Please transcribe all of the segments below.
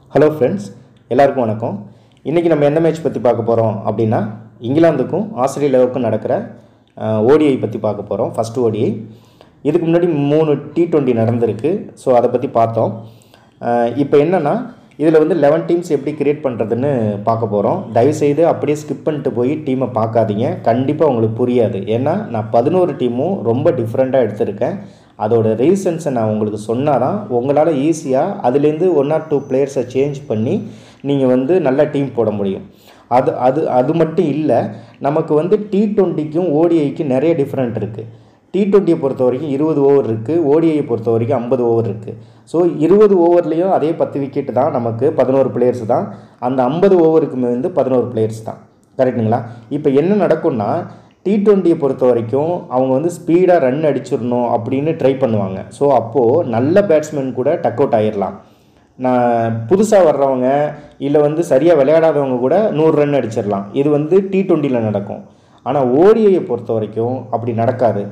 hello friends எல்லாருக்கும் வணக்கம் இன்றைக்கி நம்ம எந்த மேட்ச் பற்றி பார்க்க போகிறோம் அப்படின்னா இங்கிலாந்துக்கும் ஆஸ்திரேலியாவுக்கும் நடக்கிற ஓடிஐ பற்றி பார்க்க போகிறோம் ஃபஸ்ட்டு ஓடிஐ இதுக்கு முன்னாடி மூணு டி டுவெண்ட்டி நடந்திருக்கு ஸோ அதை பற்றி பார்த்தோம் இப்போ என்னென்னா இதில் வந்து லெவன் டீம்ஸ் எப்படி கிரியேட் பண்ணுறதுன்னு பார்க்க போகிறோம் தயவுசெய்து அப்படியே ஸ்கிப் பண்ணிட்டு போய் டீமை பார்க்காதீங்க கண்டிப்பாக உங்களுக்கு புரியாது ஏன்னா நான் பதினோரு டீமும் ரொம்ப டிஃப்ரெண்ட்டாக எடுத்திருக்கேன் அதோட ரீசன்ஸை நான் உங்களுக்கு சொன்னால் தான் உங்களால் ஈஸியாக அதுலேருந்து ஒன் ஆர் டூ பிளேயர்ஸை சேஞ்ச் பண்ணி நீங்கள் வந்து நல்ல டீம் போட முடியும் அது அது அது மட்டும் இல்லை நமக்கு வந்து டி டுவெண்ட்டிக்கும் ஓடிஐக்கும் நிறைய டிஃப்ரெண்ட் இருக்குது டி டுவெண்ட்டியை பொறுத்த வரைக்கும் இருபது ஓவர் இருக்குது ஓடிஐயை பொறுத்த வரைக்கும் ஐம்பது ஓவர் இருக்குது ஸோ இருபது ஓவர்லேயும் அதே பத்து விக்கெட் தான் நமக்கு பதினோரு பிளேயர்ஸ் தான் அந்த ஐம்பது ஓவருக்கு வந்து பதினோரு பிளேயர்ஸ் தான் கரெக்டுங்களா இப்போ என்ன நடக்கும்னா டி டுவெண்ட்டியை பொறுத்த வரைக்கும் அவங்க வந்து ஸ்பீடாக ரன் அடிச்சிடணும் அப்படின்னு ட்ரை பண்ணுவாங்க ஸோ அப்போது நல்ல பேட்ஸ்மேன் கூட டக் அவுட் ஆகிடலாம் நான் புதுசாக வர்றவங்க இல்லை வந்து சரியாக விளையாடாதவங்க கூட நூறு ரன் அடிச்சிடலாம் இது வந்து டி டுவெண்ட்டியில் நடக்கும் ஆனால் ஓடிஐயை பொறுத்த வரைக்கும் அப்படி நடக்காது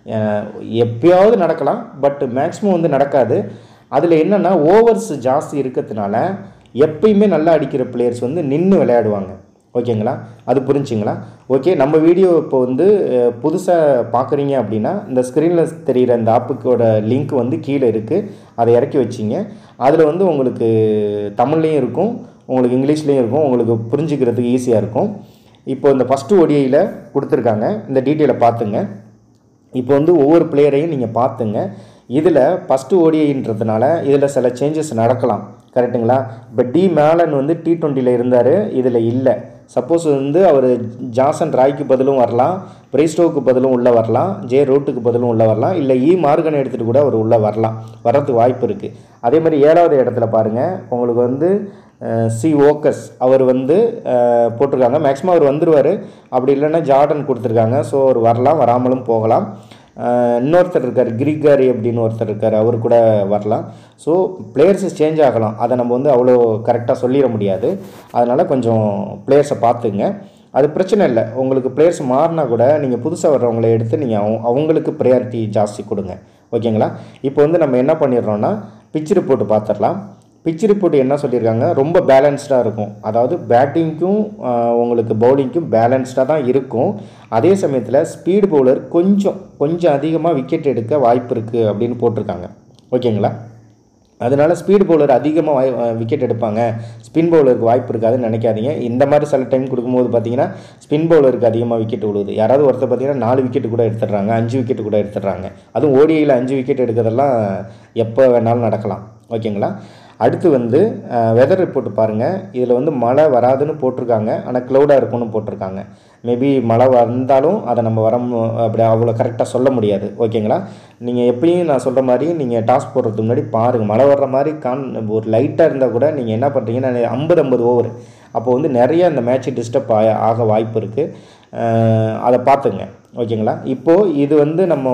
எப்பயாவது நடக்கலாம் பட் மேக்ஸிமம் வந்து நடக்காது அதில் என்னென்னா ஓவர்ஸ் ஜாஸ்தி இருக்கிறதுனால எப்பயுமே நல்லா அடிக்கிற பிளேயர்ஸ் வந்து நின்று விளையாடுவாங்க ஓகேங்களா அது புரிஞ்சுங்களா ஓகே நம்ம வீடியோ இப்போ வந்து புதுசாக பார்க்குறீங்க அப்படின்னா இந்த ஸ்க்ரீனில் தெரிகிற இந்த ஆப்புக்கோட லிங்க் வந்து கீழே இருக்குது அதை இறக்கி வச்சிங்க அதில் வந்து உங்களுக்கு தமிழ்லேயும் இருக்கும் உங்களுக்கு இங்கிலீஷ்லேயும் இருக்கும் உங்களுக்கு புரிஞ்சுக்கிறதுக்கு ஈஸியாக இருக்கும் இப்போ இந்த ஃபஸ்ட்டு ஒடிஐயில் கொடுத்துருக்காங்க இந்த டீட்டெயிலை பார்த்துங்க இப்போ வந்து ஒவ்வொரு பிளேயரையும் நீங்கள் பார்த்துங்க இதில் ஃபஸ்ட்டு ஓடிஐன்றதுனால இதில் சில சேஞ்சஸ் நடக்கலாம் கரெக்டுங்களா இப்போ டி மேலன் வந்து டி டுவெண்ட்டியில் இருந்தார் இதில் இல்லை சப்போஸ் வந்து அவர் ஜாசன் ராய்க்கு பதிலும் வரலாம் பிரைஸ்டோவுக்கு பதிலும் உள்ளே வரலாம் ஜே ரோட்டுக்கு பதிலும் உள்ளே வரலாம் இல்லை இ மார்கன் எடுத்துகிட்டு கூட அவர் உள்ளே வரலாம் வர்றதுக்கு வாய்ப்பு இருக்குது அதே மாதிரி ஏழாவது இடத்துல பாருங்கள் உங்களுக்கு வந்து சி ஓக்கஸ் அவர் வந்து போட்டிருக்காங்க மேக்ஸிமம் அவர் வந்துடுவார் அப்படி இல்லைன்னா ஜார்டன் கொடுத்துருக்காங்க ஸோ அவர் வரலாம் வராமலும் போகலாம் இன்னொருத்தர் இருக்கார் கிரிகாரி அப்படின்னு ஒருத்தர் இருக்கார் அவர் கூட வரலாம் ஸோ பிளேயர்ஸு சேஞ்ச் ஆகலாம் அதை நம்ம வந்து அவ்வளோ கரெக்டாக சொல்லிட முடியாது அதனால் கொஞ்சம் பிளேயர்ஸை பார்த்துங்க அது பிரச்சனை இல்லை உங்களுக்கு பிளேயர்ஸ் மாறினா கூட நீங்கள் புதுசாக வர்றவங்கள எடுத்து நீங்கள் அவங்க அவங்களுக்கு ப்ரையாரிட்டி ஜாஸ்தி கொடுங்க ஓகேங்களா இப்போ வந்து நம்ம என்ன பண்ணிடுறோன்னா பிச் ரிப்போர்ட் பார்த்துடலாம் பிச் ரிப்போர்ட் என்ன சொல்லியிருக்காங்க ரொம்ப பேலன்ஸ்டாக இருக்கும் அதாவது பேட்டிங்க்கும் உங்களுக்கு பவுலிங்க்கும் பேலன்ஸ்டாக தான் இருக்கும் அதே சமயத்தில் ஸ்பீடு பவுலர் கொஞ்சம் கொஞ்சம் அதிகமாக விக்கெட் எடுக்க வாய்ப்பு இருக்குது அப்படின்னு போட்டிருக்காங்க ஓகேங்களா அதனால் ஸ்பீடு பவுலர் அதிகமாக வாய் விக்கெட் எடுப்பாங்க ஸ்பின் பவுலருக்கு வாய்ப்பு இருக்காதுன்னு நினைக்காதீங்க இந்த மாதிரி சில டைம் கொடுக்கும்போது பார்த்தீங்கன்னா ஸ்பின் பவுலருக்கு அதிகமாக விக்கெட் விழுவுது யாராவது ஒருத்தர் பார்த்தீங்கன்னா நாலு விக்கெட் கூட எடுத்துடுறாங்க அஞ்சு விக்கெட் கூட எடுத்துடுறாங்க அதுவும் ஓடிஐயில் அஞ்சு விக்கெட் எடுக்கிறதெல்லாம் எப்போ வேணாலும் நடக்கலாம் ஓகேங்களா அடுத்து வந்து வெதர் ரிப்போர்ட் பாருங்கள் இதில் வந்து மழை வராதுன்னு போட்டிருக்காங்க ஆனால் க்ளவுடாக இருக்கும்னு போட்டிருக்காங்க மேபி மழை வந்தாலும் அதை நம்ம வர அப்படி அவ்வளோ கரெக்டாக சொல்ல முடியாது ஓகேங்களா நீங்கள் எப்பயும் நான் சொல்கிற மாதிரி நீங்கள் டாஸ் போடுறதுக்கு முன்னாடி பாருங்கள் மழை வர்ற மாதிரி கான் ஒரு லைட்டாக இருந்தால் கூட நீங்கள் என்ன பண்ணுறீங்கன்னா ஐம்பது ஐம்பது ஓவர் அப்போ வந்து நிறைய அந்த மேட்ச்சு டிஸ்டர்ப் ஆக ஆக வாய்ப்பு இருக்குது அதை பார்த்துங்க ஓகேங்களா இப்போது இது வந்து நம்ம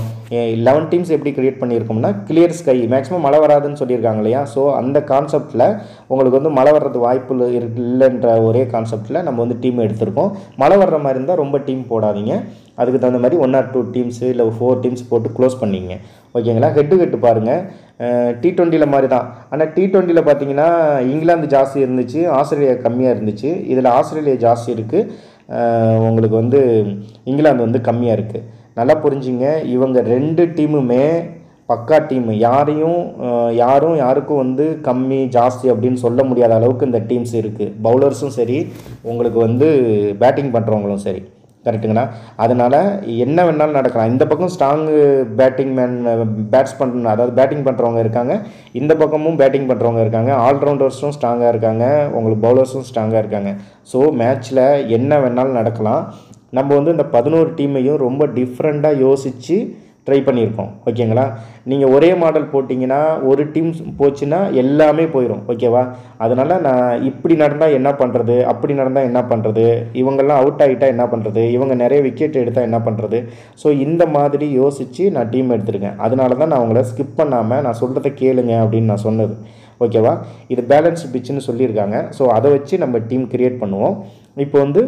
லெவன் டீம்ஸ் எப்படி க்ரியேட் பண்ணியிருக்கோம்னா கிளியர் ஸ்கை மேக்ஸிமம் மழை வராதுன்னு சொல்லியிருக்காங்க இல்லையா ஸோ அந்த கான்செப்டில் உங்களுக்கு வந்து மழை வர்றது வாய்ப்பு இல்லைன்ற ஒரே கான்செப்டில் நம்ம வந்து டீம் எடுத்திருக்கோம் மழை வர்ற மாதிரி இருந்தால் ரொம்ப டீம் போடாதீங்க அதுக்கு தகுந்த மாதிரி ஒன் ஆர் டூ டீம்ஸு இல்லை ஃபோர் டீம்ஸ் போட்டு க்ளோஸ் பண்ணிங்க ஓகேங்களா ஹெட்டு ஹெட்டு பாருங்கள் டி டுவெண்ட்டியில் மாதிரி தான் ஆனால் டி டுவெண்ட்டியில் பார்த்தீங்கன்னா இங்கிலாந்து ஜாஸ்தி இருந்துச்சு ஆஸ்திரேலியா கம்மியாக இருந்துச்சு இதில் ஆஸ்திரேலியா ஜாஸ்தி இருக்குது உங்களுக்கு வந்து இங்கிலாந்து வந்து கம்மியாக இருக்குது நல்லா புரிஞ்சுங்க இவங்க ரெண்டு டீமுமே பக்கா டீம் யாரையும் யாரும் யாருக்கும் வந்து கம்மி ஜாஸ்தி அப்படின்னு சொல்ல முடியாத அளவுக்கு இந்த டீம்ஸ் இருக்குது பவுலர்ஸும் சரி உங்களுக்கு வந்து பேட்டிங் பண்ணுறவங்களும் சரி கரெக்டுங்களா அதனால் என்ன வேணாலும் நடக்கலாம் இந்த பக்கம் ஸ்ட்ராங்கு பேட்டிங் மேன் பேட்ஸ் பண்ண அதாவது பேட்டிங் பண்ணுறவங்க இருக்காங்க இந்த பக்கமும் பேட்டிங் பண்ணுறவங்க இருக்காங்க ஆல்ரவுண்டர்ஸும் ஸ்ட்ராங்காக இருக்காங்க உங்களுக்கு பவுலர்ஸும் ஸ்ட்ராங்காக இருக்காங்க ஸோ மேட்ச்சில் என்ன வேணாலும் நடக்கலாம் நம்ம வந்து இந்த பதினோரு டீமையும் ரொம்ப டிஃப்ரெண்ட்டாக யோசித்து ட்ரை பண்ணியிருக்கோம் ஓகேங்களா நீங்கள் ஒரே மாடல் போட்டிங்கன்னா ஒரு டீம் போச்சுன்னா எல்லாமே போயிடும் ஓகேவா அதனால் நான் இப்படி நடந்தால் என்ன பண்ணுறது அப்படி நடந்தால் என்ன பண்ணுறது இவங்கெல்லாம் அவுட் ஆகிட்டால் என்ன பண்ணுறது இவங்க நிறைய விக்கெட் எடுத்தால் என்ன பண்ணுறது ஸோ இந்த மாதிரி யோசித்து நான் டீம் எடுத்திருக்கேன் அதனால தான் நான் அவங்கள ஸ்கிப் பண்ணாமல் நான் சொல்கிறத கேளுங்க அப்படின்னு நான் சொன்னது ஓகேவா இது பேலன்ஸ் பிச்சுன்னு சொல்லியிருக்காங்க ஸோ அதை வச்சு நம்ம டீம் க்ரியேட் பண்ணுவோம் இப்போ வந்து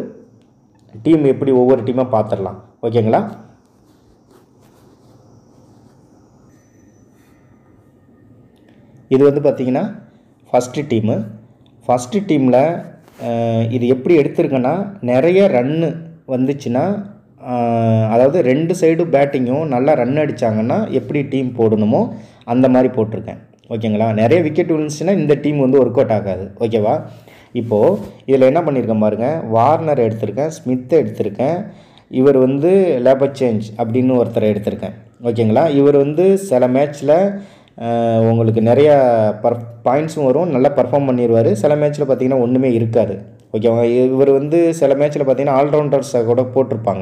டீம் எப்படி ஒவ்வொரு டீமாக பார்த்துடலாம் ஓகேங்களா இது வந்து பார்த்திங்கன்னா ஃபஸ்ட்டு டீமு ஃபஸ்ட்டு டீமில் இது எப்படி எடுத்திருக்கேன்னா நிறைய ரன்னு வந்துச்சுன்னா அஹ், அதாவது ரெண்டு சைடு பேட்டிங்கும் நல்லா ரன் அடித்தாங்கன்னா எப்படி டீம் போடணுமோ அந்த மாதிரி போட்டிருக்கேன் ஓகேங்களா நிறைய விக்கெட் விழுந்துச்சுன்னா இந்த டீம் வந்து ஒர்க் அவுட் ஆகாது ஓகேவா இப்போது இதில் என்ன பண்ணியிருக்கேன் பாருங்கள் வார்னர் எடுத்திருக்கேன் ஸ்மித்தை எடுத்திருக்கேன் இவர் வந்து லேபர் சேஞ்ச் அப்படின்னு ஒருத்தரை எடுத்திருக்கேன் ஓகேங்களா இவர் வந்து சில மேட்ச்சில் உங்களுக்கு நிறையா பர் பாயிண்ட்ஸும் வரும் நல்லா பர்ஃபார்ம் பண்ணிடுவார் சில மேட்ச்சில் பார்த்தீங்கன்னா ஒன்றுமே இருக்காது ஓகேவா இவர் வந்து சில மேட்ச்சில் பார்த்தீங்கன்னா ஆல்ரவுண்டர்ஸை கூட போட்டிருப்பாங்க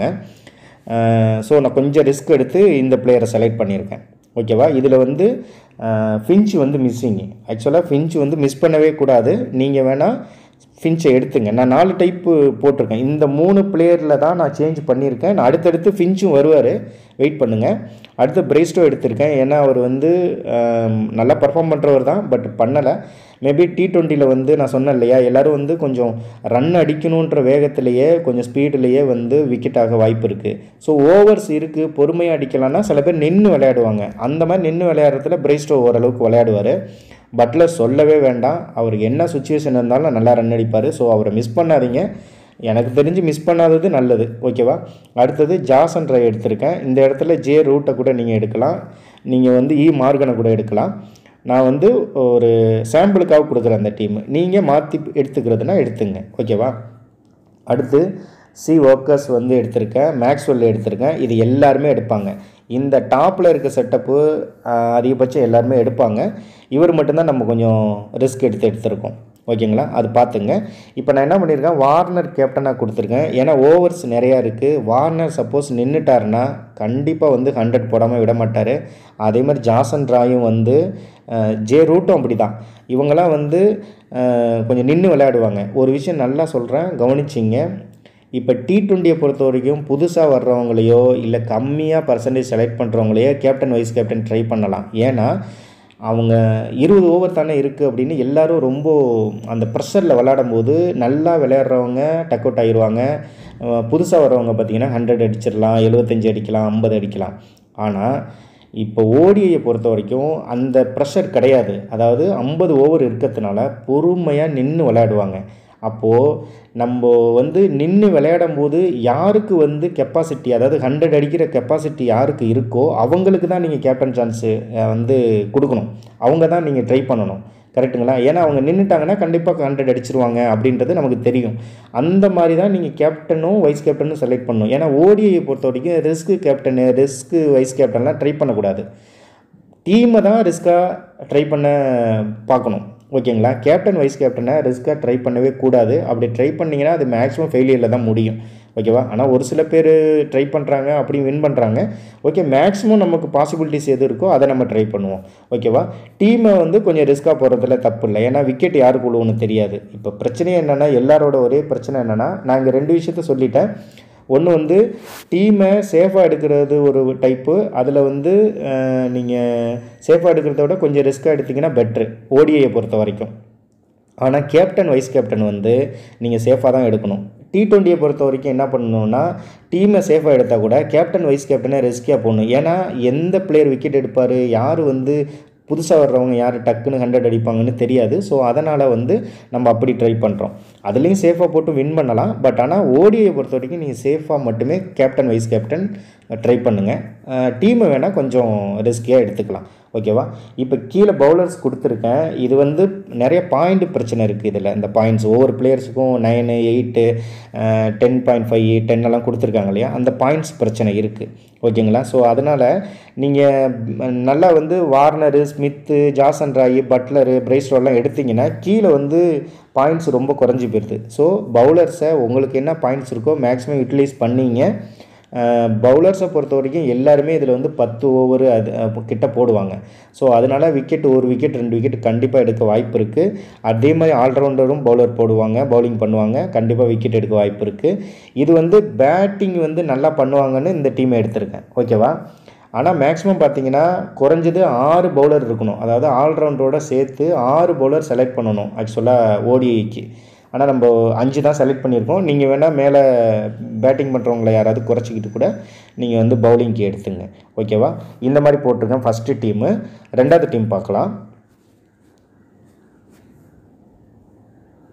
ஸோ நான் கொஞ்சம் ரிஸ்க் எடுத்து இந்த பிளேயரை செலக்ட் பண்ணியிருக்கேன் ஓகேவா இதில் வந்து ஃபின்ச் வந்து மிஸ்ஸிங் ஆக்சுவலாக ஃபின்ச் வந்து மிஸ் பண்ணவே கூடாது நீங்கள் வேணால் ஃபின்ச்சை எடுத்துங்க நான் நாலு டைப்பு போட்டிருக்கேன் இந்த மூணு பிளேயரில் தான் நான் சேஞ்ச் பண்ணியிருக்கேன் நான் அடுத்தடுத்து ஃபின்ச்சும் வருவார் வெயிட் பண்ணுங்கள் அடுத்து பிரைஸ்டோ எடுத்திருக்கேன் ஏன்னா அவர் வந்து ஆம், நல்லா பர்ஃபார்ம் பண்ணுறவர் தான் பட் பண்ணலை மேபி டி டுவெண்ட்டியில் வந்து நான் சொன்னேன் இல்லையா எல்லோரும் வந்து கொஞ்சம் ரன் அடிக்கணுன்ற வேகத்திலேயே கொஞ்சம் ஸ்பீடுலேயே வந்து விக்கெட் ஆக வாய்ப்பு இருக்குது ஸோ ஓவர்ஸ் இருக்குது பொறுமையாக அடிக்கலாம்னா சில பேர் நின்று விளையாடுவாங்க அந்த மாதிரி நின்று விளையாடுறதுல பிரைஸ்டோ ஓரளவுக்கு விளையாடுவார் பட்லர் சொல்லவே வேண்டாம் அவருக்கு என்ன சுச்சுவேஷன் இருந்தாலும் நல்லா ரன் அடிப்பார் ஸோ அவரை மிஸ் பண்ணாதீங்க எனக்கு தெரிஞ்சு மிஸ் பண்ணாதது நல்லது ஓகேவா அடுத்தது ஜாசன் ரை எடுத்திருக்கேன் இந்த இடத்துல ஜே ரூட்டை கூட நீங்கள் எடுக்கலாம் நீங்கள் வந்து இ மார்கனை கூட எடுக்கலாம் நான் வந்து ஒரு சாம்பிளுக்காக கொடுக்குறேன் அந்த டீம் நீங்கள் மாற்றி எடுத்துக்கிறதுனா எடுத்துங்க ஓகேவா அடுத்து சி ஒர்க்கர்ஸ் வந்து எடுத்திருக்கேன் மேக்ஸ்வெல் எடுத்திருக்கேன் இது எல்லாருமே எடுப்பாங்க இந்த டாப்பில் இருக்க செட்டப்பு அதிகபட்சம் எல்லாருமே எடுப்பாங்க இவர் மட்டும்தான் நம்ம கொஞ்சம் ரிஸ்க் எடுத்து எடுத்திருக்கோம் ஓகேங்களா அது பார்த்துங்க இப்போ நான் என்ன பண்ணியிருக்கேன் வார்னர் கேப்டனாக கொடுத்துருக்கேன் ஏன்னா ஓவர்ஸ் நிறையா இருக்குது வார்னர் சப்போஸ் நின்றுட்டாருன்னா கண்டிப்பாக வந்து ஹண்ட்ரட் போடாமல் விட மாட்டார் அதே மாதிரி ஜாசன் ராயும் வந்து அஹ், ஜே ரூட்டும் அப்படி தான் இவங்கெல்லாம் வந்து அஹ், கொஞ்சம் நின்று விளையாடுவாங்க ஒரு விஷயம் நல்லா சொல்கிறேன் கவனிச்சிங்க இப்போ டி டுவெண்ட்டியை பொறுத்த வரைக்கும் புதுசாக வர்றவங்களையோ இல்லை கம்மியாக பர்சன்டேஜ் செலக்ட் பண்ணுறவங்களையோ கேப்டன் வைஸ் கேப்டன் ட்ரை பண்ணலாம் ஏன்னா அவங்க இருபது ஓவர் தானே இருக்குது அப்படின்னு எல்லாரும் ரொம்ப அந்த ப்ரெஷரில் விளையாடும் போது நல்லா விளையாடுறவங்க டக் அவுட் ஆயிடுவாங்க புதுசாக வர்றவங்க பார்த்தீங்கன்னா ஹண்ட்ரட் அடிச்சிடலாம் எழுபத்தஞ்சு அடிக்கலாம் ஐம்பது அடிக்கலாம் ஆனால் இப்போ ஓடிஐயை பொறுத்த வரைக்கும் அந்த ப்ரெஷர் கிடையாது அதாவது ஐம்பது ஓவர் இருக்கிறதுனால பொறுமையாக நின்று விளையாடுவாங்க அப்போது நம்ம வந்து நின்று விளையாடும் போது யாருக்கு வந்து கெப்பாசிட்டி அதாவது ஹண்ட்ரட் அடிக்கிற கெப்பாசிட்டி யாருக்கு இருக்கோ அவங்களுக்கு தான் நீங்கள் கேப்டன் சான்ஸு வந்து கொடுக்கணும் அவங்க தான் நீங்கள் ட்ரை பண்ணணும் கரெக்ட்டுங்களா ஏன்னா அவங்க நின்றுட்டாங்கன்னா கண்டிப்பாக ஹண்ட்ரட் அடிச்சிருவாங்க அப்படின்றது நமக்கு தெரியும் அந்த மாதிரி தான் நீங்கள் கேப்டனும் வைஸ் கேப்டனும் செலக்ட் பண்ணணும் ஏன்னா ஓடிஐயை பொறுத்த வரைக்கும் ரிஸ்க்கு கேப்டனு ரிஸ்க்கு வைஸ் கேப்டன்லாம் ட்ரை பண்ணக்கூடாது டீமை தான் ரிஸ்க்காக ட்ரை பண்ண பார்க்கணும் ஓகேங்களா கேப்டன் வைஸ் கேப்டனை ரிஸ்க்காக ட்ரை பண்ணவே கூடாது அப்படி ட்ரை பண்ணிங்கன்னா அது மேக்ஸிமம் ஃபெயிலியரில் தான் முடியும் ஓகேவா ஆனால் ஒரு சில பேர் ட்ரை பண்ணுறாங்க அப்படி வின் பண்ணுறாங்க ஓகே மேக்ஸிமம் நமக்கு பாசிபிலிட்டிஸ் எது இருக்கோ அதை நம்ம ட்ரை பண்ணுவோம் ஓகேவா டீமை வந்து கொஞ்சம் ரிஸ்க்காக போகிறதுல தப்பு இல்லை ஏன்னா விக்கெட் யாருக்கு விழுவுன்னு தெரியாது இப்போ பிரச்சனையே என்னென்னா எல்லாரோட ஒரே பிரச்சனை என்னென்னா நான் இங்கே ரெண்டு விஷயத்த சொல்லிட்டேன் ஒன்று வந்து டீமை சேஃபாக எடுக்கிறது ஒரு டைப்பு அதில் வந்து நீங்கள் சேஃபாக எடுக்கிறத விட கொஞ்சம் ரிஸ்க்காக எடுத்திங்கன்னா பெட்ரு ஓடிஐயை பொறுத்த வரைக்கும் ஆனால் கேப்டன் வைஸ் கேப்டன் வந்து நீங்கள் சேஃபாக தான் எடுக்கணும் டி டுவெண்ட்டியை பொறுத்த வரைக்கும் என்ன பண்ணணும்னா டீமை சேஃபாக எடுத்தால் கூட கேப்டன் வைஸ் கேப்டனை ரிஸ்கியாக போடணும் ஏன்னா எந்த பிளேயர் விக்கெட் எடுப்பார் யார் வந்து புதுசாக வர்றவங்க யார் டக்குன்னு ஹண்ட்ரட் அடிப்பாங்கன்னு தெரியாது ஸோ அதனால் வந்து நம்ம அப்படி ட்ரை பண்ணுறோம் அதுலேயும் சேஃபாக போட்டு வின் பண்ணலாம் பட் ஆனால் ஓடிஐயை பொறுத்த வரைக்கும் நீங்கள் சேஃபாக மட்டுமே கேப்டன் வைஸ் கேப்டன் ட்ரை பண்ணுங்கள் டீமை வேணால் கொஞ்சம் ரிஸ்கியாக எடுத்துக்கலாம் ஓகேவா இப்போ கீழே பவுலர்ஸ் கொடுத்துருக்கேன் இது வந்து நிறைய பாயிண்ட் பிரச்சனை இருக்குது இதில் இந்த பாயிண்ட்ஸ் ஒவ்வொரு பிளேயர்ஸுக்கும் nine eight ten point five ten எல்லாம் கொடுத்துருக்காங்க இல்லையா அந்த பாயிண்ட்ஸ் பிரச்சனை இருக்குது ஓகேங்களா ஸோ அதனால் நீங்கள் நல்லா வந்து Warner Smith Jason Roy Buttler பிரைஸ்டோலாம் எடுத்தீங்கன்னா கீழே வந்து பாயிண்ட்ஸ் ரொம்ப குறைஞ்சி போயிடுது ஸோ பவுலர்ஸை உங்களுக்கு என்ன பாயிண்ட்ஸ் இருக்கோ மேக்ஸிமம் யூட்டிலைஸ் பண்ணீங்க பவுலர்ஸை பொறுத்த வரைக்கும் எல்லாருமே இதில் வந்து பத்து ஓவர் அது அஹ், கிட்ட போடுவாங்க ஸோ அதனால் விக்கெட் ஒரு விக்கெட் ரெண்டு விக்கெட் கண்டிப்பாக எடுக்க வாய்ப்பு இருக்குது அதே மாதிரி ஆல்ரவுண்டரும் பவுலர் போடுவாங்க பவுலிங் பண்ணுவாங்க கண்டிப்பாக விக்கெட் எடுக்க வாய்ப்பு இருக்குது இது வந்து பேட்டிங் வந்து நல்லா பண்ணுவாங்கன்னு இந்த டீமை எடுத்திருக்கேன் ஓகேவா ஆனால் மேக்ஸிமம் பார்த்தீங்கன்னா குறைஞ்சது ஆறு பவுலர் இருக்கணும் அதாவது ஆல்ரவுண்டரோட சேர்த்து ஆறு பவுலர் செலக்ட் பண்ணணும் ஆக்சுவலாக ஓடிஐக்கு ஆனால் நம்ம அஞ்சு தான் செலக்ட் பண்ணியிருக்கோம் நீங்கள் வேணால் மேலே பேட்டிங் பண்ணுறவங்கள யாராவது குறைச்சிக்கிட்டு கூட நீங்கள் வந்து பவுலிங்க்கு எடுத்துங்க ஓகேவா இந்த மாதிரி போட்டிருக்கேன் ஃபஸ்ட்டு டீமு ரெண்டாவது டீம் பார்க்கலாம்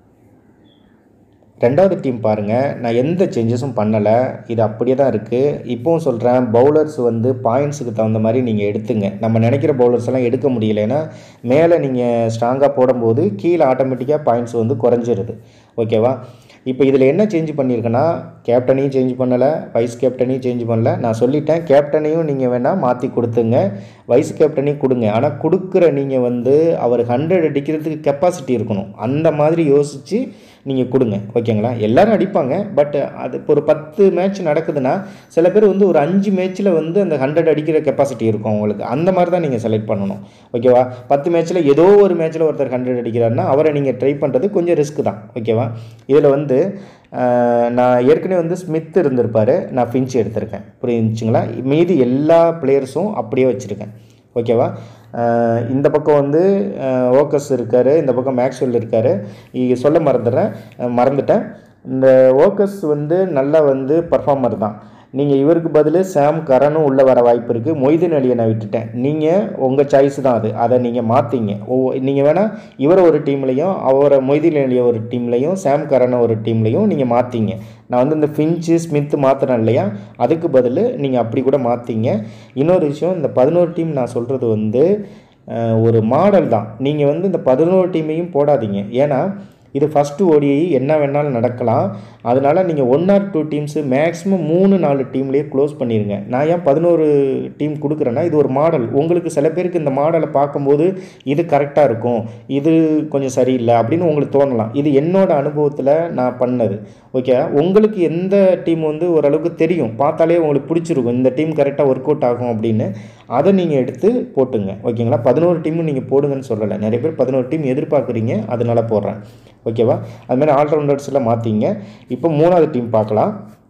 ரெண்டாவது டீம் பாருங்கள் நான் எந்த சேஞ்சஸும் பண்ணலை இது அப்படியே தான் இருக்குது இப்போவும் சொல்கிறேன் பவுலர்ஸ் வந்து பாயிண்ட்ஸுக்கு தகுந்த மாதிரி நீங்கள் எடுத்துங்க நம்ம நினைக்கிற பவுலர்ஸ் எல்லாம் எடுக்க முடியல ஏன்னா மேலே நீங்கள் ஸ்ட்ராங்காக போடும்போது கீழே ஆட்டோமேட்டிக்காக பாயிண்ட்ஸ் வந்து குறைஞ்சிருது ஓகேவா இப்போ இதில் என்ன சேஞ்ச் பண்ணியிருக்கேன்னா கேப்டனையும் சேஞ்ச் பண்ணலை வைஸ் கேப்டனையும் சேஞ்ச் பண்ணல நான் சொல்லிட்டேன் கேப்டனையும் நீங்கள் வேணால் மாற்றி கொடுத்துங்க வைஸ் கேப்டனையும் கொடுங்க ஆனால் கொடுக்குற நீங்கள் வந்து அவர் ஹண்ட்ரட் அடிக்கிறதுக்கு கெப்பாசிட்டி இருக்கணும் அந்த மாதிரி யோசித்து நீங்கள் கொடுங்க ஓகேங்களா எல்லாரும் அடிப்பாங்க பட் அது இப்போ ஒரு பத்து மேட்ச் நடக்குதுன்னா சில பேர் வந்து ஒரு அஞ்சு மேட்ச்சில் வந்து அந்த ஹண்ட்ரட் அடிக்கிற கெப்பாசிட்டி இருக்கும் உங்களுக்கு அந்த மாதிரி தான் நீங்கள் செலக்ட் பண்ணணும் ஓகேவா பத்து மேட்ச்சில் ஏதோ ஒரு மேட்ச்சில் ஒருத்தர் ஹண்ட்ரட் அடிக்கிறாருன்னா அவரை நீங்கள் ட்ரை பண்ணுறது கொஞ்சம் ரிஸ்க் தான் ஓகேவா இதில் வந்து ஆஹ், நான் ஏற்கனவே வந்து ஸ்மித் இருந்திருப்பார் நான் ஃபின்ச் எடுத்திருக்கேன் புரிஞ்சுங்களா மீதி எல்லா பிளேயர்ஸும் அப்படியே வச்சுருக்கேன் ஓகேவா ஆஹ், இந்த பக்கம் வந்து ஓக்கஸ் இருக்கார் இந்த பக்கம் மேக்ஸ்வெல் இருக்கார் இ- சொல்ல மறந்துடுறேன் அஹ், மறந்துட்டேன் இந்த ஓக்கஸ் வந்து நல்லா வந்து பர்ஃபார்மர் தான் நீங்கள் இவருக்கு பதில் சாம் கரனும் உள்ளே வர வாய்ப்பு இருக்குது மொய்தீன் அலியை நான் விட்டுட்டேன் நீங்கள் உங்கள் சாய்ஸ் தான் அது அதை நீங்கள் மாற்றிங்க ஓ நீங்கள் வேணால் இவரை ஒரு டீம்லையும் அவரை மொய்தீன் அலியை ஒரு டீம்லையும் சாம் கரனை ஒரு டீம்லையும் நீங்கள் மாற்றிங்க நான் வந்து இந்த ஃபின்ச்சு ஸ்மித் மாற்றுறேன் இல்லையா அதுக்கு பதில் நீங்கள் அப்படி கூட மாற்றிங்க இன்னொரு விஷயம் இந்த பதினோரு டீம் நான் சொல்கிறது வந்து அஹ், ஒரு மாடல் தான் நீங்கள் வந்து இந்த பதினோரு டீமையும் போடாதீங்க ஏன்னா இது ஃபஸ்ட்டு ஓடிஐ என்ன வேணாலும் நடக்கலாம் அதனால் நீங்கள் one or two teams maximum மூணு நாலு டீம்லேயே க்ளோஸ் பண்ணிடுங்க நான் ஏன் பதினோரு டீம் கொடுக்குறேன்னா இது ஒரு மாடல் உங்களுக்கு சில பேருக்கு இந்த மாடலை பார்க்கும்போது இது கரெக்டாக இருக்கும் இது கொஞ்சம் சரியில்லை அப்படின்னு உங்களுக்கு தோணலாம் இது என்னோட அனுபவத்தில் நான் பண்ணது ஓகே உங்களுக்கு எந்த டீம் வந்து ஓரளவுக்கு தெரியும் பார்த்தாலே உங்களுக்கு பிடிச்சிருக்கும் இந்த டீம் கரெக்டாக ஒர்க் அவுட் ஆகும் அப்படின்னு அதை நீங்கள் எடுத்து போட்டுங்க ஓகேங்களா பதினோரு டீமும் நீங்கள் போடுங்கன்னு சொல்லலை நிறைய பேர் பதினோரு டீம் எதிர்பார்க்குறீங்க அதனால போடுறேன் ஓகேவா அது மாதிரி ஆல்ரவுண்டர்ஸில் மாற்றிங்க இப்போ மூணாவது டீம் பார்க்கலாம்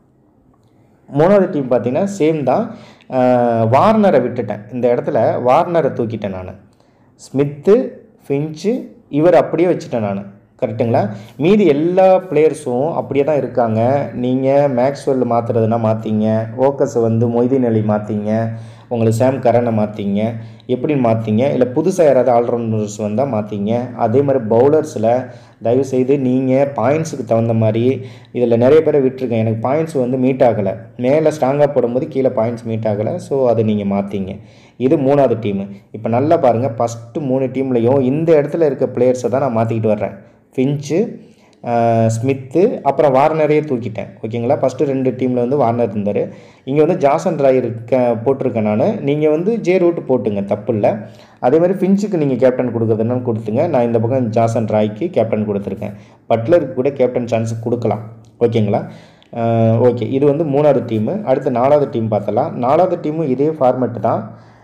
மூணாவது டீம் பார்த்தீங்கன்னா சேம் தான் அஹ், வார்னரை விட்டுட்டேன் இந்த இடத்துல வார்னரை தூக்கிட்டேன் நான் ஸ்மித்து ஃபின்ச்சு இவர் அப்படியே வச்சுட்டேன் நான் கரெக்டுங்களா மீதி எல்லா பிளேயர்ஸும் அப்படியே தான் இருக்காங்க நீங்கள் மேக்ஸ்வெல் மாற்றுறதுனா மாற்றிங்க ஓக்கஸை வந்து மொய்தீன் அலி மாற்றிங்க உங்களுக்கு சாம் கரனை மாற்றிங்க எப்படி மாற்றிங்க இல்லை புதுசாக யாராவது ஆல்ரவுண்டர்ஸ் வந்தால் மாற்றிங்க அதே மாதிரி பவுலர்ஸில் தயவுசெய்து நீங்கள் பாயிண்ட்ஸுக்கு தகுந்த மாதிரி இதில் நிறைய பேரை விட்டுருக்கேன் எனக்கு பாயிண்ட்ஸ் வந்து மீட் ஆகலை மேலே ஸ்ட்ராங்காக போடும்போது கீழே பாயிண்ட்ஸ் மீட் ஆகலை ஸோ அதை நீங்கள் மாற்றிங்க இது மூணாவது டீமு இப்போ நல்லா பாருங்கள் ஃபஸ்ட்டு மூணு டீம்லேயும் இந்த இடத்துல இருக்க பிளேயர்ஸை தான் நான் மாற்றிக்கிட்டு வர்றேன் ஃபின்ச்சு ஆஹ், ஸ்மித்து அப்புறம் வார்னரையே தூக்கிட்டேன் ஓகேங்களா ஃபஸ்ட்டு ரெண்டு டீமில் வந்து வார்னர் இருந்தார் இங்கே வந்து ஜாசன் ராய் இருக்க போட்டிருக்கேன் நான் நீங்கள் வந்து ஜே ரூட் போட்டுங்க தப்பு இல்லை அதே மாதிரி ஃபின்ச்சுக்கு நீங்கள் கேப்டன் கொடுக்குறதுன்னு கொடுத்துங்க நான் இந்த பக்கம் ஜாசன் ராய்க்கு கேப்டன் கொடுத்துருக்கேன் பட்லருக்கு கூட கேப்டன் சான்ஸ் கொடுக்கலாம் ஓகேங்களா ஓகே இது வந்து மூணாவது டீமு அடுத்து நாலாவது டீம் பார்த்தலாம் நாலாவது டீமும் இதே ஃபார்மேட் தான்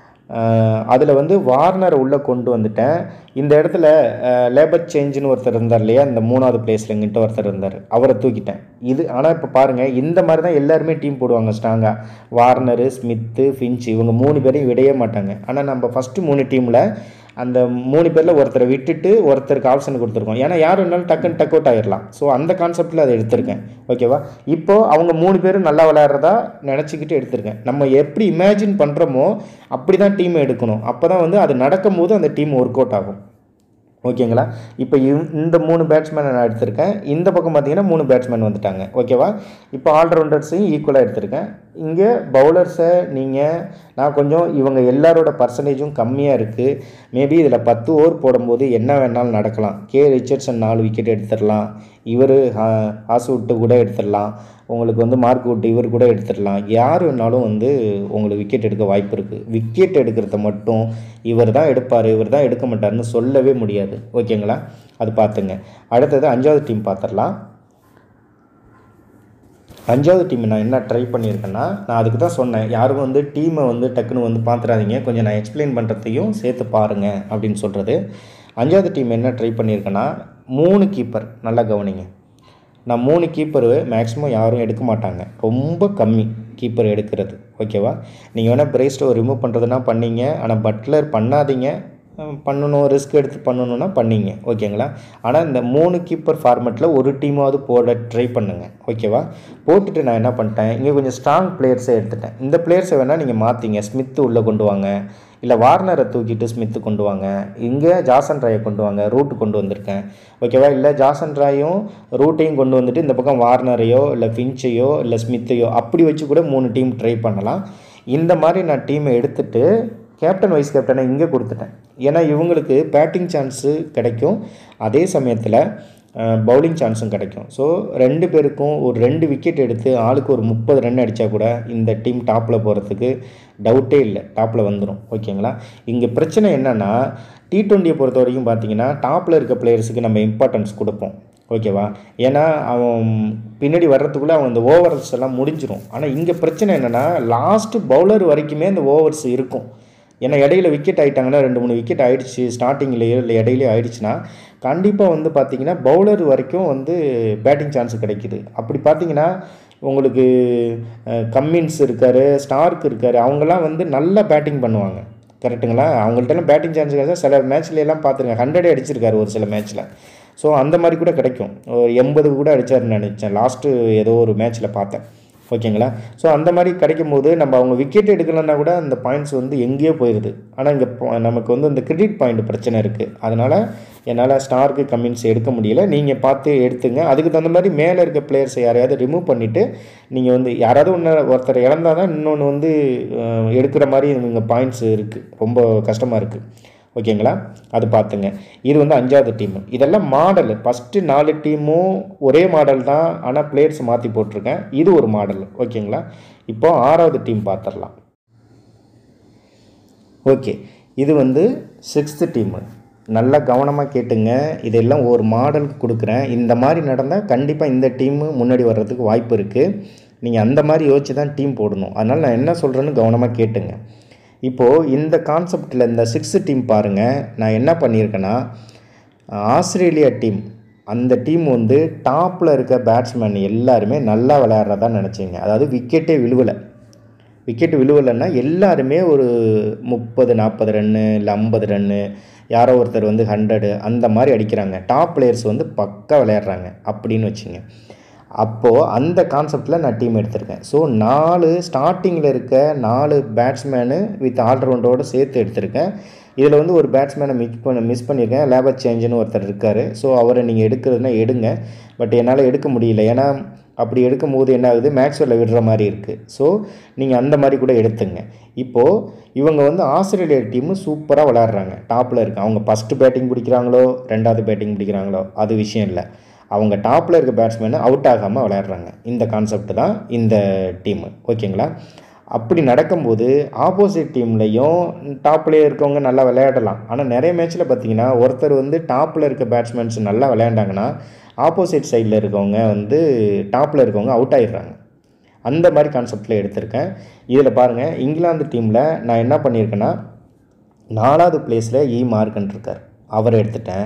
அதில் வந்து வார்னரை உள்ளே கொண்டு வந்துட்டேன் இந்த இடத்துல லேபர் சேஞ்சுன்னு ஒருத்தர் இருந்தார் இல்லையா இந்த மூணாவது பிளேஸில் எங்கிட்ட ஒருத்தர் இருந்தார் அவரை தூக்கிட்டேன் இது ஆனால் இப்போ பாருங்கள் இந்த மாதிரி தான் எல்லாருமே டீம் போடுவாங்க ஸ்ட்ராங்காக வார்னரு ஸ்மித்து ஃபின்ச் இவங்க மூணு பேரையும் விடவே மாட்டாங்க ஆனால் நம்ம ஃபஸ்ட்டு மூணு டீமில் அந்த மூணு பேரில் ஒருத்தரை விட்டுட்டு ஒருத்தருக்கு ஆப்ஷன் கொடுத்துருக்கோம் ஏன்னா யார் வேணாலும் டக்குன்னு டக் அவுட் ஆயிடலாம் ஸோ அந்த கான்செப்டில் அதை எடுத்திருக்கேன் ஓகேவா இப்போது அவங்க மூணு பேரும் நல்லா விளையாடுறதா நினச்சிக்கிட்டு எடுத்திருக்கேன் நம்ம எப்படி இமேஜின் பண்ணுறோமோ அப்படி தான் டீம் எடுக்கணும் அப்போ தான் வந்து அது நடக்கும்போது அந்த டீம் ஒர்க் அவுட் ஆகும் ஓகேங்களா இப்போ இந்த மூணு பேட்ஸ்மேனை நான் எடுத்திருக்கேன் இந்த பக்கம் பார்த்தீங்கன்னா மூணு பேட்ஸ்மேன் வந்துட்டாங்க ஓகேவா இப்போ ஆல்ரவுண்டர்ஸையும் ஈக்குவலாக எடுத்திருக்கேன் இங்கே பவுலர்ஸை நீங்கள் நான் கொஞ்சம் இவங்க எல்லாரோட பர்சன்டேஜும் கம்மியாக இருக்குது மேபி இதில் பத்து ஓவர் போடும்போது என்ன வேணாலும் நடக்கலாம் கே ரிச்சர்ட்சன் நாலு விக்கெட் எடுத்துடலாம் இவர் ஹாஸ்வுட்டு கூட எடுத்துடலாம் உங்களுக்கு வந்து மார்க் விட்டு இவர் கூட எடுத்துடலாம் யார் வேணாலும் வந்து உங்களுக்கு விக்கெட் எடுக்க வாய்ப்பு இருக்குது விக்கெட் எடுக்கிறத மட்டும் இவர் தான் எடுப்பார் இவர் தான் எடுக்க மாட்டார்னு சொல்லவே முடியாது ஓகேங்களா அது பார்த்துங்க அடுத்தது அஞ்சாவது டீம் பார்த்துடலாம் அஞ்சாவது டீம் நான் என்ன ட்ரை பண்ணியிருக்கேன்னா நான் அதுக்கு தான் சொன்னேன் யாரும் வந்து டீமை வந்து டக்குன்னு வந்து பார்த்துறாதீங்க கொஞ்சம் நான் எக்ஸ்பிளைன் பண்ணுறதையும் சேர்த்து பாருங்கள் அப்படின்னு சொல்கிறது அஞ்சாவது டீம் என்ன ட்ரை பண்ணியிருக்கேன்னா மூணு கீப்பர் நல்லா கவனிங்க நான் மூணு கீப்பர் மேக்ஸிமம் யாரும் எடுக்க மாட்டாங்க ரொம்ப கம்மி கீப்பர் எடுக்கிறது ஓகேவா நீங்கள் வேணால் பிரேஸ்டோ ரிமூவ் பண்ணுறதுனா பண்ணீங்க ஆனால் பட்லர் பண்ணாதீங்க அஹ், பண்ணணும் ரிஸ்க் எடுத்து பண்ணணும்னா பண்ணிங்க ஓகேங்களா ஆனால் இந்த மூணு கீப்பர் ஃபார்மெட்டில் ஒரு டீமாவது போட ட்ரை பண்ணுங்க ஓகேவா போட்டுட்டு நான் என்ன பண்ணிட்டேன் இங்கே கொஞ்சம் ஸ்ட்ராங் பிளேயர்ஸை எடுத்துட்டேன் இந்த பிளேயர்ஸை வேணால் நீங்கள் மாற்றிங்க ஸ்மித் உள்ளே கொண்டு வாங்க இல்லை வார்னரை தூக்கிட்டு ஸ்மித்து கொண்டு வாங்க இங்கே ஜாசன் ராயை கொண்டு வாங்க ரூட் கொண்டு வந்திருக்கேன் ஓகேவா இல்லை ஜாசன் ராயும் ரூட்டையும் கொண்டு வந்துட்டு இந்த பக்கம் வார்னரையோ இல்லை ஃபின்ச்சையோ இல்லை ஸ்மித்தையோ அப்படி வச்சு கூட மூணு டீம் ட்ரை பண்ணலாம் இந்த மாதிரி நான் டீமை எடுத்துட்டு கேப்டன் வைஸ் கேப்டனை இங்கே கொடுத்துட்டேன் ஏன்னா இவங்களுக்கு பேட்டிங் சான்ஸு கிடைக்கும் அதே சமயத்தில் பவுலிங் சான்ஸும் கிடைக்கும் ஸோ ரெண்டு பேருக்கும் ஒரு ரெண்டு விக்கெட் எடுத்து ஆளுக்கு ஒரு முப்பது ரன் அடித்தா கூட இந்த டீம் டாப்பில் போகிறதுக்கு டவுட்டே இல்லை டாப்பில் வந்துடும் ஓகேங்களா இங்கே பிரச்சனை என்னென்னா டி ட்வெண்ட்டியை பொறுத்த வரைக்கும் பார்த்தீங்கன்னா டாப்பில் இருக்க பிளேயர்ஸுக்கு நம்ம இம்பார்ட்டன்ஸ் கொடுப்போம் ஓகேவா ஏன்னா அவன் பின்னாடி வர்றதுக்குள்ளே அவன் இந்த ஓவர்ஸ் எல்லாம் முடிஞ்சிடும் ஆனால் இங்கே பிரச்சனை என்னென்னா லாஸ்ட்டு பவுலர் வரைக்குமே இந்த ஓவர்ஸ் இருக்கும் ஏன்னா இடையில விக்கெட் ஆகிட்டாங்கன்னா ரெண்டு மூணு விக்கெட் ஆயிடுச்சு ஸ்டார்டிங்லேயோ இல்லை இடையிலையோ ஆயிடுச்சுன்னா கண்டிப்பாக வந்து பார்த்தீங்கன்னா பவுலர் வரைக்கும் வந்து பேட்டிங் சான்ஸ் கிடைக்குது அப்படி பார்த்தீங்கன்னா உங்களுக்கு அஹ், கம்மின்ஸ் இருக்கார் ஸ்டார்க் இருக்கார் அவங்கெல்லாம் வந்து நல்லா பேட்டிங் பண்ணுவாங்க கரெக்ட்டுங்களா அவங்கள்ட்டலாம் பேட்டிங் சான்ஸ் கிடைச்சா சில மேட்ச்ல எல்லாம் பார்த்துருங்க ஹண்ட்ரடே அடிச்சிருக்காரு ஒரு சில மேட்ச்சில் ஸோ அந்த மாதிரி கூட கிடைக்கும் ஒரு எண்பது கூட அடிச்சாருன்னு நினச்சேன் லாஸ்ட்டு ஏதோ ஒரு மேட்ச்சில் பார்த்தேன் ஓகேங்களா ஸோ அந்த மாதிரி கிடைக்கும் போது நம்ம அவங்க விக்கெட் எடுக்கலன்னா கூட அந்த பாயிண்ட்ஸ் வந்து எங்கேயோ போயிடுது ஆனால் இங்கே நமக்கு வந்து அந்த கிரெடிட் பாயிண்ட் பிரச்சனை இருக்குது அதனால் என்னால் ஸ்டார்க்கு கம்மின்ஸ் எடுக்க முடியல நீங்கள் பார்த்து எடுத்துங்க அதுக்கு தகுந்த மாதிரி மேலே இருக்க பிளேயர்ஸை யாரையாவது ரிமூவ் பண்ணிவிட்டு நீங்கள் வந்து யாராவது ஒன்று ஒருத்தர் இழந்தால் தான் இன்னொன்று வந்து அஹ், எடுக்கிற மாதிரி இங்கே பாயிண்ட்ஸ் இருக்குது ரொம்ப கஷ்டமாக இருக்குது ஓகேங்களா அது பார்த்துங்க இது வந்து அஞ்சாவது டீம் இதெல்லாம் மாடல் ஃபஸ்ட்டு நாலு டீமும் ஒரே மாடல் தான் ஆனால் பிளேயர்ஸ் மாற்றி போட்டிருக்கேன் இது ஒரு மாடல் ஓகேங்களா இப்போ ஆறாவது டீம் பார்த்துடலாம் ஓகே இது வந்து சிக்ஸ்த்து டீமு நல்லா கவனமாக கேட்டுங்க இதெல்லாம் ஒரு மாடலுக்கு கொடுக்குறேன் இந்த மாதிரி நடந்தால் கண்டிப்பாக இந்த டீமு முன்னாடி வர்றதுக்கு வாய்ப்பு இருக்குது நீங்கள் அந்த மாதிரி யோசிச்சு தான் டீம் போடணும் அதனால் நான் என்ன சொல்கிறேன்னு கவனமாக கேட்டுங்க இப்போது இந்த கான்செப்டில் இந்த சிக்ஸ்த்து டீம் பாருங்கள் நான் என்ன பண்ணியிருக்கேன்னா ஆஸ்திரேலியா டீம் அந்த டீம் வந்து டாப்பில் இருக்க பேட்ஸ்மேன் எல்லாருமே நல்லா விளையாடுறதா நினச்சிங்க அதாவது விக்கெட்டே விழுவலை விக்கெட் விழுவலைன்னா எல்லாருமே ஒரு முப்பது நாற்பது ரன்னு இல்லை ஐம்பது ரன்னு யாரோ ஒருத்தர் வந்து ஹண்ட்ரடு அந்த மாதிரி அடிக்கிறாங்க டாப் பிளேயர்ஸ் வந்து பக்கா விளையாடுறாங்க அப்படின்னு வச்சுங்க அப்போது அந்த கான்செப்டில் நான் டீம் எடுத்திருக்கேன் ஸோ நாலு ஸ்டார்டிங்கில் இருக்க நாலு பேட்ஸ்மேனு வித் ஆல்ரவுண்டோடு சேர்த்து எடுத்திருக்கேன் இதில் வந்து ஒரு பேட்ஸ்மேனை மிஸ் பண்ண மிஸ் பண்ணியிருக்கேன் லேபர் சேஞ்சுன்னு ஒருத்தர் இருக்கார் ஸோ அவரை நீங்கள் எடுக்கிறதுனா எடுங்க பட் என்னால் எடுக்க முடியல ஏன்னா அப்படி எடுக்கும் போது என்ன ஆகுது மேக்ஸ்வெல்ல விடுற மாதிரி இருக்குது ஸோ நீங்கள் அந்த மாதிரி கூட எடுத்துங்க இப்போது இவங்க வந்து ஆஸ்திரேலியா டீமு சூப்பராக விளையாடுறாங்க டாப்பில் இருக்கு அவங்க ஃபஸ்ட்டு பேட்டிங் பிடிக்கிறாங்களோ ரெண்டாவது பேட்டிங் பிடிக்கிறாங்களோ அது விஷயம் இல்லை அவங்க டாப்பில் இருக்க பேட்ஸ்மேனை அவுட் ஆகாமல் விளையாடுறாங்க இந்த கான்செப்ட் தான் இந்த டீமு ஓகேங்களா அப்படி நடக்கும்போது ஆப்போசிட் டீம்லேயும் டாப்லேயே இருக்கவங்க நல்லா விளையாடலாம் ஆனால் நிறைய மேட்ச்சில் பார்த்தீங்கன்னா ஒருத்தர் வந்து டாப்பில் இருக்க பேட்ஸ்மேன்ஸ் நல்லா விளையாண்டாங்கன்னா ஆப்போசிட் சைடில் இருக்கவங்க வந்து டாப்பில் இருக்கவங்க அவுட் ஆயிடுறாங்க அந்த மாதிரி கான்செப்டில் எடுத்திருக்கேன் இதில் பாருங்கள் இங்கிலாந்து டீமில் நான் என்ன பண்ணியிருக்கேன்னா நாலாவது பிளேஸில் இ மார்க்கன் இருக்கார் அவரை எடுத்துட்டேன்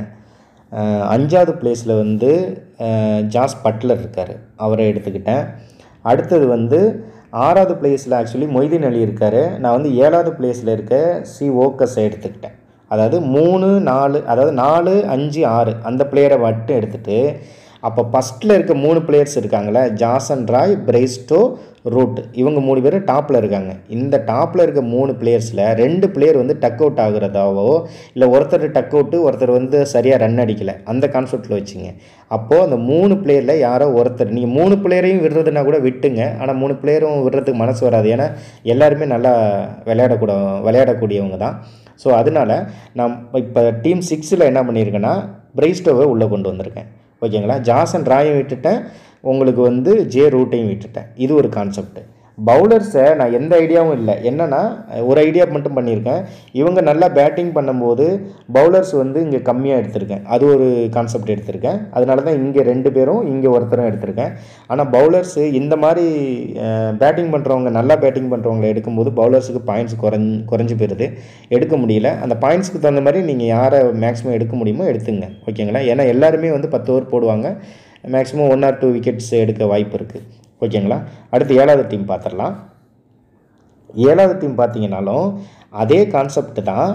அஹ் அஞ்சாவது பிளேஸில் வந்து அஹ் ஜாஸ் பட்லர் இருக்கார் அவரை எடுத்துக்கிட்டேன் அடுத்தது வந்து ஆறாவது பிளேஸில் ஆக்சுவலி மொய்தீன் அலி இருக்கார் நான் வந்து ஏழாவது பிளேஸில் இருக்க சி ஓக்கஸை எடுத்துக்கிட்டேன் அதாவது மூணு நாலு அதாவது நாலு அஞ்சு ஆறு அந்த பிளேயரை மட்டும் எடுத்துகிட்டு அப்போ ஃபஸ்ட்டில் இருக்க மூணு பிளேயர்ஸ் இருக்காங்களே ஜாசன் ராய் பிரைஸ்டோ ரூட் இவங்க மூணு பேர் டாப்பில் இருக்காங்க இந்த டாப்பில் இருக்க மூணு பிளேயர்ஸில் ரெண்டு பிளேயர் வந்து டக் அவுட் ஆகுறதாவோ இல்லை ஒருத்தர் டக் அவுட்டு ஒருத்தர் வந்து சரியாக ரன் அடிக்கலை அந்த கான்செப்டில் வச்சுங்க அப்போது அந்த மூணு பிளேயரில் யாரோ ஒருத்தர் நீங்கள் மூணு பிளேயரையும் விடுறதுனா கூட விட்டுங்க ஆனால் மூணு பிளேயரும் விடுறதுக்கு மனசு வராது ஏன்னா எல்லாருமே நல்லா விளையாடக்கூட விளையாடக்கூடியவங்க தான் ஸோ அதனால் நான் இப்போ டீம் சிக்ஸில் என்ன பண்ணியிருக்கேன்னா பிரைஸ்டோவை உள்ளே கொண்டு வந்திருக்கேன் ஓகேங்களா ஜாசன் ராயும் விட்டுட்டேன் உங்களுக்கு வந்து ஜே ரூட்டையும் விட்டுட்டேன் இது ஒரு கான்செப்ட் பவுலர்ஸை நான் எந்த ஐடியாவும் இல்லை என்னென்னா ஒரு ஐடியா மட்டும் பண்ணியிருக்கேன் இவங்க நல்லா பேட்டிங் பண்ணும்போது பவுலர்ஸ் வந்து இங்கே கம்மியாக எடுத்திருக்கேன் அது ஒரு கான்செப்ட் எடுத்திருக்கேன் அதனால தான் இங்கே ரெண்டு பேரும் இங்கே ஒருத்தரும் எடுத்திருக்கேன் ஆனால் பவுலர்ஸு இந்த மாதிரி பேட்டிங் பண்ணுறவங்க நல்லா பேட்டிங் பண்ணுறவங்களை எடுக்கும்போது பவுலர்ஸுக்கு பாயிண்ட்ஸ் குறைஞ்சி குறைஞ்சி போயிடுது எடுக்க முடியல அந்த பாயிண்ட்ஸ்க்கு தகுந்த மாதிரி நீங்கள் யாரை மேக்ஸிமம் எடுக்க முடியுமோ எடுத்துங்க ஓகேங்களா ஏன்னா எல்லாருமே வந்து பத்து ஓவர் போடுவாங்க maximum one or two wickets எடுக்க வாய்ப்பு இருக்குது ஓகேங்களா அடுத்து ஏழாவது டீம் பார்த்துடலாம் ஏழாவது டீம் பார்த்தீங்கன்னாலும் அதே கான்செப்ட் தான்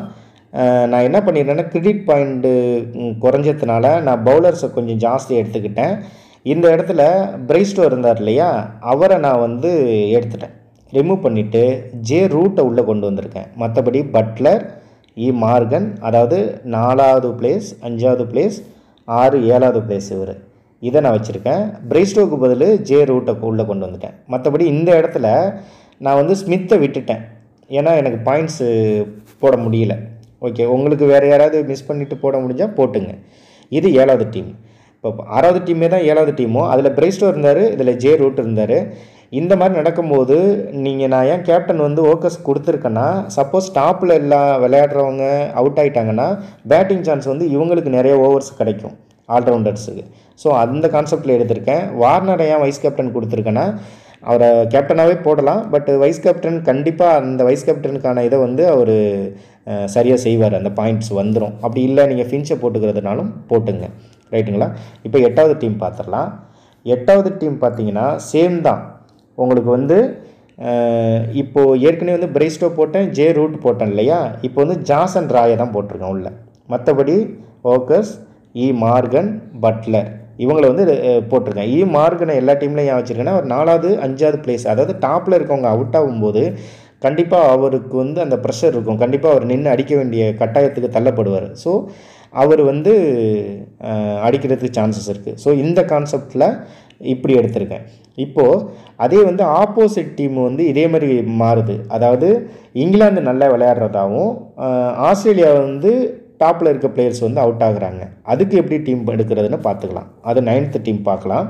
அஹ், நான் என்ன பண்ணிடுறேன்னா கிரெடிட் பாயிண்ட்டு குறைஞ்சதுனால நான் பவுலர்ஸை கொஞ்சம் ஜாஸ்தி எடுத்துக்கிட்டேன் இந்த இடத்துல பிரைஸ்டோ இருந்தார் இல்லையா அவரை நான் வந்து எடுத்துட்டேன் ரிமூவ் பண்ணிவிட்டு ஜே ரூட்டை உள்ளே கொண்டு வந்திருக்கேன் மற்றபடி பட்லர் இ மார்கன் அதாவது நாலாவது பிளேஸ் அஞ்சாவது பிளேஸ் ஆறு ஏழாவது பிளேஸ் இவர் இதை நான் வச்சுருக்கேன் பிரைஸ்டோக்கு பதில் ஜே ரூட்டை உள்ளே கொண்டு வந்துட்டேன் மற்றபடி இந்த இடத்துல நான் வந்து ஸ்மித்தை விட்டுட்டேன் ஏன்னா எனக்கு பாயிண்ட்ஸு போட முடியல ஓகே உங்களுக்கு வேறு யாராவது மிஸ் பண்ணிவிட்டு போட முடிஞ்சால் போட்டுங்க இது ஏழாவது டீம் இப்போ ஆறாவது டீமே தான் ஏழாவது டீமோ அதில் பிரைஸ்டோ இருந்தார் இதில் ஜே ரூட் இருந்தார் இந்த மாதிரி நடக்கும்போது நீங்கள் நான் ஏன் கேப்டன் வந்து ஓக்கஸ் கொடுத்துருக்கேன்னா சப்போஸ் டாப்பில் எல்லா விளையாடுறவங்க அவுட் ஆயிட்டாங்கன்னா பேட்டிங் சான்ஸ் வந்து இவங்களுக்கு நிறைய ஓவர்ஸ் கிடைக்கும் ஆல்ரவுண்டர்ஸுக்கு ஸோ அந்த கான்செப்டில் எடுத்திருக்கேன் வார்னரை ஏன் வைஸ் கேப்டன் கொடுத்துருக்கேன்னா அவரை கேப்டனாகவே போடலாம் பட் வைஸ் கேப்டன் கண்டிப்பாக அந்த வைஸ் கேப்டனுக்கான இதை வந்து அவர் சரியாக செய்வார் அந்த பாயிண்ட்ஸ் வந்துடும் அப்படி இல்லை நீங்கள் ஃபின்ச்சை போட்டுக்கிறதுனாலும் போட்டுங்க ரைட்டுங்களா இப்போ எட்டாவது டீம் பார்த்துடலாம் எட்டாவது டீம் பார்த்தீங்கன்னா சேம் தான் உங்களுக்கு வந்து அஹ், இப்போ ஏற்கனவே வந்து பிரைஸ்டோ போட்டேன் ஜே ரூட் போட்டேன் இல்லையா இப்போ வந்து ஜாசன் ராயை தான் போட்டிருக்கேன் உள்ள மற்றபடி ஓக்கஸ் இ மார்கன் பட்லர் இவங்களை வந்து அஹ், போட்டிருக்கேன் இ மார்கனை எல்லா டீம்லையும் ஏன் வச்சுருக்கேன்னா ஒரு நாலாவது அஞ்சாவது பிளேஸ் அதாவது டாப்பில் இருக்கவங்க அவுட் ஆகும்போது கண்டிப்பாக அவருக்கு வந்து அந்த ப்ரெஷர் இருக்கும் கண்டிப்பாக அவர் நின்று அடிக்க வேண்டிய கட்டாயத்துக்கு தள்ளப்படுவார் ஸோ அவர் வந்து அஹ், அடிக்கிறதுக்கு சான்சஸ் இருக்குது ஸோ இந்த கான்செப்டில் இப்படி எடுத்திருக்கேன் இப்போது அதே வந்து ஆப்போசிட் டீம் வந்து இதே மாதிரி மாறுது அதாவது இங்கிலாந்து நல்லா விளையாடுறதாவும் அஹ், ஆஸ்திரேலியா வந்து டாப்பில் இருக்க பிளேயர்ஸ் வந்து அவுட் ஆகுறாங்க அதுக்கு எப்படி டீம் எடுக்கிறதுன்னு பார்த்துக்கலாம் அது நைன்த்து டீம் பார்க்கலாம்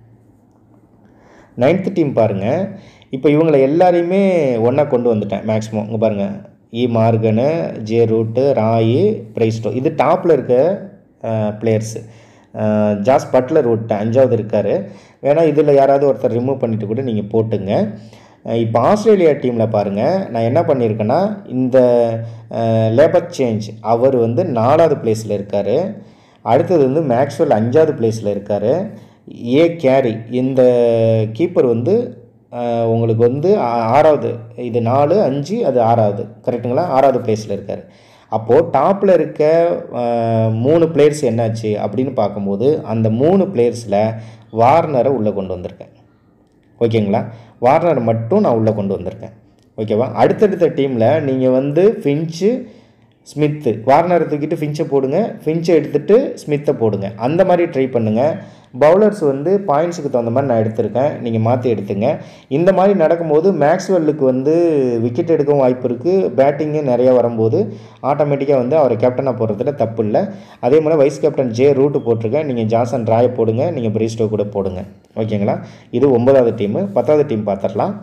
நைன்த்து டீம் பாருங்கள் இப்போ இவங்களை எல்லாரையுமே ஒன்றா கொண்டு வந்துட்டேன் மேக்ஸிமம் இங்கே பாருங்கள் E Morgan J Root Roy Bairstow இது டாப்பில் இருக்க பிளேயர்ஸு ஜாஸ் பட்லர் விட்டேன் அஞ்சாவது இருக்கார் வேணால் இதில் யாராவது ஒருத்தர் ரிமூவ் பண்ணிட்டு கூட நீங்கள் போட்டுங்க அஹ் இப்போ ஆஸ்திரேலியா டீமில் பாருங்கள் நான் என்ன பண்ணியிருக்கேன்னா இந்த லேபர் சேஞ்ச் அவர் வந்து நாலாவது பிளேஸில் இருக்கார் அடுத்தது வந்து மேக்ஸ்வெல் அஞ்சாவது பிளேஸில் இருக்கார் ஏ கேரி இந்த கீப்பர் வந்து அஹ், உங்களுக்கு வந்து ஆ- ஆறாவது இது நாலு அஞ்சு அது ஆறாவது கரெக்டுங்களா ஆறாவது பிளேஸில் இருக்கார் அப்போது டாப்பில் இருக்க அஹ், மூணு பிளேயர்ஸ் என்னாச்சு அப்படின்னு பார்க்கும்போது அந்த மூணு பிளேயர்ஸில் வார்னரை உள்ளே கொண்டு வந்திருக்கேன் ஓகேங்களா வார்னர் மட்டும் நான் உள்ளே கொண்டு வந்திருக்கேன் ஓகேவா அடுத்தடுத்த டீமில் நீங்கள் வந்து ஃபின்ச்சு ஸ்மித்து வார்னரை தூக்கிட்டு ஃபின்ச்சை போடுங்க ஃபின்ச்சை எடுத்துகிட்டு ஸ்மித்தை போடுங்க அந்த மாதிரி ட்ரை பண்ணுங்கள் பவுலர்ஸ் வந்து பாயிண்ட்ஸுக்கு தகுந்த மாதிரி நான் எடுத்திருக்கேன் நீங்கள் மாற்றி எடுத்துங்க இந்த மாதிரி நடக்கும்போது மேக்ஸ்வெல்லுக்கு வந்து விக்கெட் எடுக்கவும் வாய்ப்பு இருக்குது பேட்டிங்கு நிறையா வரும்போது ஆட்டோமேட்டிக்காக வந்து அவரை கேப்டனாக போடுறதுல தப்பு இல்லை அதே மாதிரி வைஸ் கேப்டன் ஜே ரூட்டு போட்டிருக்கேன் நீங்கள் ஜாசன் ராயை போடுங்க நீங்கள் பிரிஸ்டோ கூட போடுங்க ஓகேங்களா இது ஒன்பதாவது டீமு பத்தாவது டீம் பார்த்துடலாம்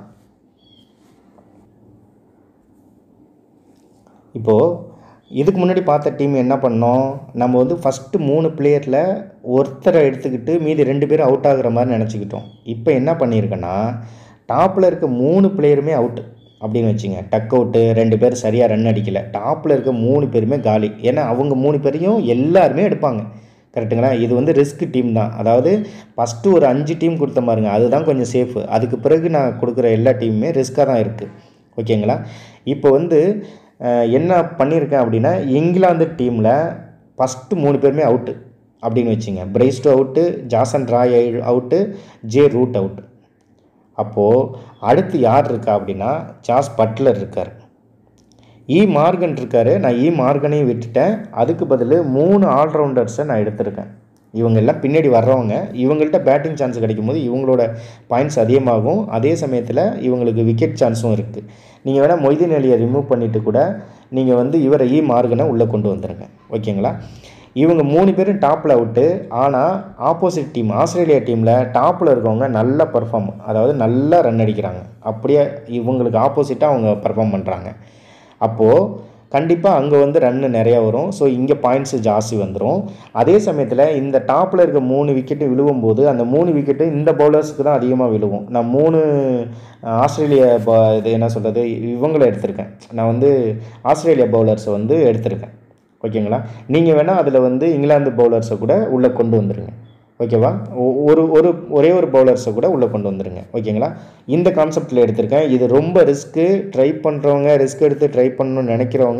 இப்போது இதுக்கு முன்னாடி பார்த்த டீம் என்ன பண்ணோம் நம்ம வந்து ஃபஸ்ட்டு மூணு பிளேயரில் ஒருத்தரை எடுத்துக்கிட்டு மீதி ரெண்டு பேரும் அவுட் ஆகுற மாதிரி நினச்சிக்கிட்டோம் இப்போ என்ன பண்ணியிருக்கேன்னா டாப்பில் இருக்க மூணு பிளேயருமே அவுட்டு அப்படின்னு வச்சுங்க டக் அவுட்டு ரெண்டு பேர் சரியாக ரன் அடிக்கல டாப்பில் இருக்க மூணு பேருமே காலி ஏன்னா அவங்க மூணு பேரையும் எல்லாருமே எடுப்பாங்க கரெக்டுங்களா இது வந்து ரிஸ்க் டீம் தான் அதாவது ஃபஸ்ட்டு ஒரு அஞ்சு டீம் கொடுத்த பாருங்க அதுதான் கொஞ்சம் சேஃபு அதுக்கு பிறகு நான் கொடுக்குற எல்லா டீமுமே ரிஸ்க்காக தான் இருக்குது ஓகேங்களா இப்போ வந்து அஹ், என்ன பண்ணியிருக்கேன் அப்படின்னா இங்கிலாந்து டீமில் ஃபஸ்ட்டு மூணு பேருமே அவுட்டு அப்படின்னு வச்சுங்க Bairstow out Jason Roy out J Root out அப்போது அடுத்து யார் இருக்கா அப்படின்னா ஜாஸ் பட்லர் இருக்கார் இ மார்கன் இருக்காரு நான் இ மார்கனையும் விட்டுட்டேன் அதுக்கு பதில் மூணு ஆல்ரவுண்டர்ஸை நான் எடுத்திருக்கேன் இவங்க எல்லாம் பின்னாடி வர்றவங்க இவங்கள்ட்ட பேட்டிங் சான்ஸ் கிடைக்கும்போது இவங்களோட பாயிண்ட்ஸ் அதிகமாகும் அதே சமயத்தில் இவங்களுக்கு விக்கெட் சான்ஸும் இருக்குது நீங்கள் வேணால் மொய்தீன் அலியை ரிமூவ் பண்ணிவிட்டு கூட நீங்கள் வந்து இவரை இ மார்கனை உள்ளே கொண்டு வந்துடுங்க ஓகேங்களா இவங்க மூணு பேரும் டாப்பில் அவுட்டு ஆனால் ஆப்போசிட் டீம் ஆஸ்திரேலியா டீமில் டாப்பில் இருக்கவங்க நல்லா பர்ஃபார்ம் அதாவது நல்லா ரன் அடிக்கிறாங்க அப்படியே இவங்களுக்கு ஆப்போசிட்டாக அவங்க பர்ஃபார்ம் பண்ணுறாங்க அப்போது கண்டிப்பாக அங்கே வந்து ரன்னு நிறையா வரும் ஸோ இங்கே பாயிண்ட்ஸு ஜாஸ்தி வந்துடும் அதே சமயத்தில் இந்த டாப்பில் இருக்க மூணு விக்கெட்டு விழுவும்போது அந்த மூணு விக்கெட்டு இந்த பவுலர்ஸுக்கு தான் அதிகமாக விழுவும் நான் மூணு ஆஸ்திரேலிய ப இது என்ன சொல்கிறது இவங்களை எடுத்திருக்கேன் நான் வந்து ஆஸ்திரேலியா பவுலர்ஸை வந்து எடுத்திருக்கேன் ஓகேங்களா நீங்கள் வேணால் அதில் வந்து இங்கிலாந்து பவுலர்ஸை கூட உள்ளே கொண்டு வந்துருங்க ஓகேவா ஒ- ஒரு ஒரு ஒரே ஒரு பவுலர்ஸை கூட உள்ளே கொண்டு வந்துருங்க ஓகேங்களா இந்த கான்செப்டில் எடுத்திருக்கேன் இது ரொம்ப ரிஸ்க்கு ட்ரை பண்ணுறவங்க ரிஸ்க் எடுத்து ட்ரை பண்ணணும்னு நினைக்கிறவங்க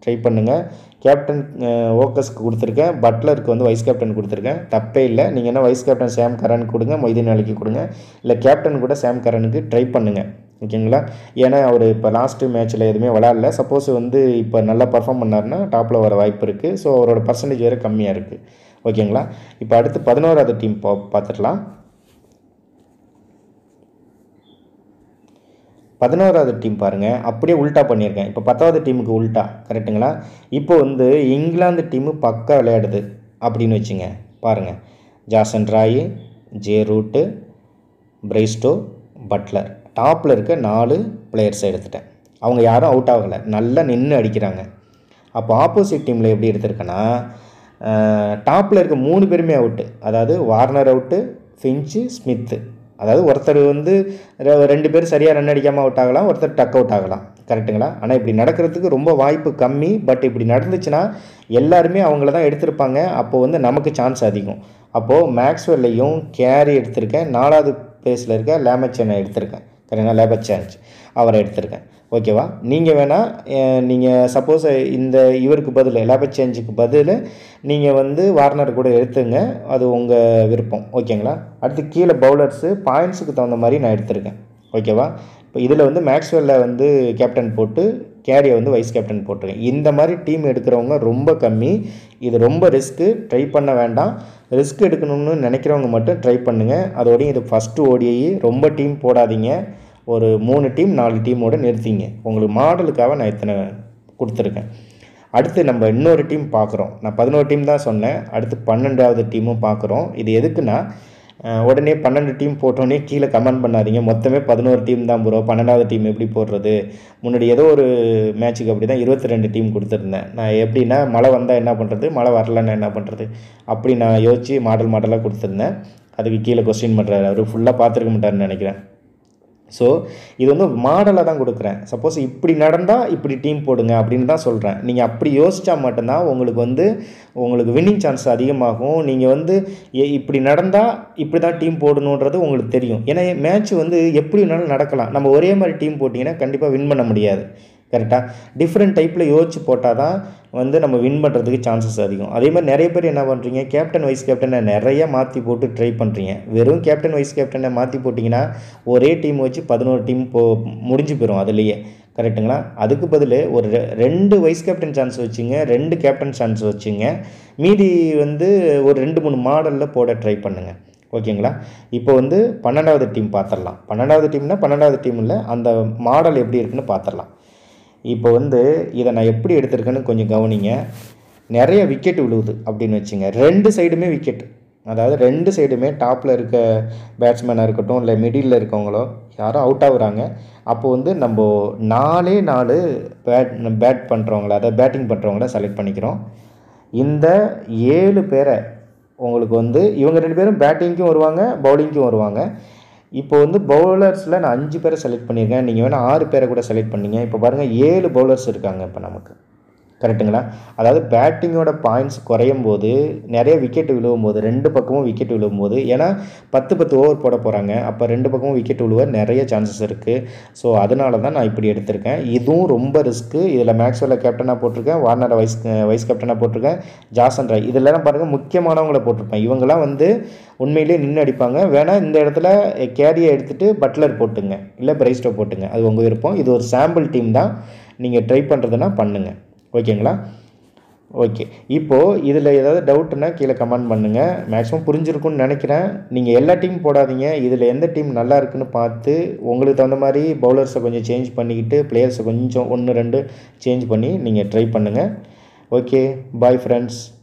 ட்ரை பண்ணுங்கள் கேப்டன் ஓக்கஸ்க்கு கொடுத்துருக்கேன் பட்லருக்கு வந்து வைஸ் கேப்டன் கொடுத்துருக்கேன் தப்பே இல்லை நீங்கள் என்ன வைஸ் கேப்டன் சாம் கரனுக்கு கொடுங்க மொய்தீன் அலிக்கு கொடுங்க இல்லை கேப்டன் கூட சாம் கரனுக்கு ட்ரை பண்ணுங்கள் ஓகேங்களா ஏன்னா அவர் இப்போ லாஸ்ட்டு மேட்ச்சில் எதுவுமே விளாட்ல சப்போஸ் வந்து இப்போ நல்லா பர்ஃபார்ம் பண்ணாருன்னா டாப்பில் வர வாய்ப்பு இருக்குது ஸோ அவரோட பர்சன்டேஜ் வேறு கம்மியாக இருக்குது ஓகேங்களா இப்போ அடுத்து பதினோராவது டீம் பா பார்த்துடலாம் பதினோராவது டீம் பாருங்கள் அப்படியே உல்ட்டா பண்ணியிருக்கேன் இப்போ பத்தாவது டீமுக்கு உல்ட்டா கரெக்டுங்களா இப்போ வந்து இங்கிலாந்து டீமு பக்கா விளையாடுது அப்படின்னு வச்சுங்க பாருங்கள் Jason Roy J Root Bairstow Buttler டாப்பில் இருக்க நாலு பிளேயர்ஸை எடுத்துட்டேன் அவங்க யாரும் அவுட் ஆகலை நல்லா நின்று அடிக்கிறாங்க அப்போ ஆப்போசிட் டீமில் எப்படி எடுத்திருக்கேன்னா டாப்பில் இருக்க மூணு பேருமே அவுட்டு அதாவது வார்னர் அவுட்டு ஃபின்ச்சு ஸ்மித்து அதாவது ஒருத்தர் வந்து ரெ- ரெண்டு பேர் சரியாக ரன் அடிக்காமல் அவுட் ஆகலாம் ஒருத்தர் டக் அவுட் ஆகலாம் கரெக்ட்டுங்களா ஆனால் இப்படி நடக்கிறதுக்கு ரொம்ப வாய்ப்பு கம்மி பட் இப்படி நடந்துச்சுன்னா எல்லாருமே அவங்கள தான் எடுத்திருப்பாங்க அப்போ வந்து நமக்கு சான்ஸ் அதிகம் அப்போது மேக்ஸ்வெல்லையும் கேரி எடுத்திருக்கேன் நாலாவது பிளேஸில் இருக்க லேமச்சனை எடுத்திருக்கேன் கரெக்டாக லேபர் சேஞ்ச் அவரை எடுத்திருக்கேன் ஓகேவா நீங்கள் வேணால் நீங்கள் சப்போஸ் இந்த இவருக்கு பதில் லேபர் சேஞ்சுக்கு பதில் நீங்கள் வந்து வார்னர் கூட எடுத்துங்க அது உங்கள் விருப்பம் ஓகேங்களா அடுத்து கீழே பவுலர்ஸு பாயிண்ட்ஸுக்கு தகுந்த மாதிரி நான் எடுத்திருக்கேன் ஓகேவா இப்போ இதில் வந்து மேக்ஸ்வெல்ல வந்து கேப்டன் போட்டு கேரியை வந்து வைஸ் கேப்டன் போட்டிருக்கேன் இந்த மாதிரி டீம் எடுக்கிறவங்க ரொம்ப கம்மி இது ரொம்ப ரிஸ்க்கு ட்ரை பண்ண வேண்டாம் ரிஸ்க் எடுக்கணும்னு நினைக்கிறவங்க மட்டும் ட்ரை பண்ணுங்கள் அதோடய இது ஃபஸ்ட்டு ஓடிஐ ரொம்ப டீம் போடாதீங்க ஒரு மூணு டீம் நாலு டீமோட நிறுத்திங்க உங்களுக்கு மாடலுக்காக நான் இத்தனை கொடுத்துருக்கேன் அடுத்து நம்ம இன்னொரு டீம் பார்க்குறோம் நான் பதினோரு டீம் தான் சொன்னேன் அடுத்து பன்னெண்டாவது டீமும் பார்க்குறோம் இது எதுக்குன்னா அஹ், உடனே பன்னெண்டு டீம் போட்டோன்னே கீழே கமெண்ட் பண்ணாதீங்க மொத்தமே பதினோரு டீம் தான் ப்ரோ பன்னெண்டாவது டீம் எப்படி போடுறது முன்னாடி ஏதோ ஒரு மேட்ச்சுக்கு அப்படி தான் இருபத்தி ரெண்டு டீம் கொடுத்துருந்தேன் நான் எப்படின்னா மழை வந்தால் என்ன பண்ணுறது மழை வரலன்னா என்ன பண்ணுறது அப்படி நான் யோசித்து மாடல் மாடலாக கொடுத்துருந்தேன் அதுக்கு கீழே கொஸ்டின் பண்ணுறாரு அவர் ஃபுல்லாக பார்த்துருக்க மாட்டாருன்னு நினைக்கிறேன் ஸோ இது வந்து மாடலாக தான் கொடுக்குறேன் சப்போஸ் இப்படி நடந்தால் இப்படி டீம் போடுங்க அப்படின்னு தான் சொல்கிறேன் நீங்கள் அப்படி யோசித்தா மட்டும்தான் உங்களுக்கு வந்து உங்களுக்கு வின்னிங் சான்ஸ் அதிகமாகும் நீங்கள் வந்து எ- இப்படி நடந்தால் இப்படி தான் டீம் போடணுன்றது உங்களுக்கு தெரியும் ஏன்னா மேட்ச் வந்து எப்படி வேணாலும் நடக்கலாம் நம்ம ஒரே மாதிரி டீம் போட்டிங்கன்னா கண்டிப்பாக வின் பண்ண முடியாது கரெக்டாக டிஃப்ரெண்ட் டைப்பில் யோசிச்சு போட்டால் தான் வந்து நம்ம வின் பண்ணுறதுக்கு சான்சஸ் அதிகம் அதே மாதிரி நிறைய பேர் என்ன பண்ணுறீங்க கேப்டன் வைஸ் கேப்டனை நிறைய மாற்றி போட்டு ட்ரை பண்ணுறீங்க வெறும் கேப்டன் வைஸ் கேப்டனை மாற்றி போட்டிங்கன்னா ஒரே டீம் வச்சு பதினோரு டீம் போ முடிஞ்சு போயிடும் அதுலேயே கரெக்ட்டுங்களா அதுக்கு பதில் ஒரு ரெ- ரெண்டு வைஸ் கேப்டன் சான்ஸ் வச்சுங்க ரெண்டு கேப்டன் சான்ஸ் வச்சுங்க மீதி வந்து ஒரு ரெண்டு மூணு மாடலில் போட ட்ரை பண்ணுங்கள் ஓகேங்களா இப்போ வந்து பன்னெண்டாவது டீம் பார்த்துடலாம் பன்னெண்டாவது டீம்னா பன்னெண்டாவது டீமில் அந்த மாடல் எப்படி இருக்குன்னு பார்த்துடலாம் இப்போ வந்து இதை நான் எப்படி எடுத்திருக்கேன்னு கொஞ்சம் கவனிங்க நிறைய விக்கெட் விழுவுது அப்படின்னு வச்சுங்க ரெண்டு சைடுமே விக்கெட் அதாவது ரெண்டு சைடுமே டாப்பில் இருக்க பேட்ஸ்மேனாக இருக்கட்டும் இல்லை மிடில் இருக்கவங்களோ யாரோ அவுட் ஆகுறாங்க அப்போ வந்து நம்ம நாலே நாலு பேட் பேட் பண்ணுறவங்கள அதாவது பேட்டிங் பண்ணுறவங்கள செலக்ட் பண்ணிக்கிறோம் இந்த ஏழு பேரை உங்களுக்கு வந்து இவங்க ரெண்டு பேரும் பேட்டிங்க்கும் வருவாங்க பவுலிங்க்கும் வருவாங்க இப்போ வந்து பவுலர்ஸில் நான் அஞ்சு பேரை செலக்ட் பண்ணியிருக்கேன் நீங்கள் வேணால் ஆறு பேரை கூட செலக்ட் பண்ணீங்க இப்போ பாருங்கள் ஏழு பவுலர்ஸ் இருக்காங்க இப்போ நமக்கு கரெக்ட்டுங்களா அதாவது பேட்டிங்கோட பாயிண்ட்ஸ் குறையும் போது நிறைய விக்கெட் விழுவும் போது ரெண்டு பக்கமும் விக்கெட் விழுவும் போது ஏன்னா பத்து பத்து ஓவர் போட போகிறாங்க அப்போ ரெண்டு பக்கமும் விக்கெட் விழுவ நிறைய சான்சஸ் இருக்குது ஸோ அதனால தான் நான் இப்படி எடுத்திருக்கேன் இதுவும் ரொம்ப ரிஸ்க்கு இதில் மேக்ஸ்வெல்ல கேப்டனாக போட்டிருக்கேன் வார்னரை வைஸ் வைஸ் கேப்டனாக போட்டிருக்கேன் ஜாசன் ராய் இதெல்லாம் பாருங்கள் முக்கியமானவங்கள போட்டிருப்பேன் இவங்கெல்லாம் வந்து உண்மையிலேயே நின்று அடிப்பாங்க வேணால் இந்த இடத்துல கேரியை எடுத்துகிட்டு பட்லர் போட்டுங்க இல்லை பிரைஸ்டோ போட்டுங்க அது உங்கள் விருப்பம் இது ஒரு சாம்பிள் டீம் தான் நீங்கள் ட்ரை பண்ணுறதுனா பண்ணுங்கள் ஓகேங்களா ஓகே இப்போது இதில் ஏதாவது டவுட்னா கீழே கமெண்ட் பண்ணுங்கள் மேக்ஸிமம் புரிஞ்சிருக்கும்னு நினைக்கிறேன் நீங்கள் எல்லா டீம் போடாதீங்க இதில் எந்த டீம் நல்லா இருக்குன்னு பார்த்து உங்களுக்கு தகுந்த மாதிரி பவுலர்ஸை கொஞ்சம் சேஞ்ச் பண்ணிக்கிட்டு பிளேயர்ஸை கொஞ்சம் ஒன்று ரெண்டு சேஞ்ச் பண்ணி நீங்கள் ட்ரை பண்ணுங்கள் ஓகே பாய் ஃப்ரெண்ட்ஸ்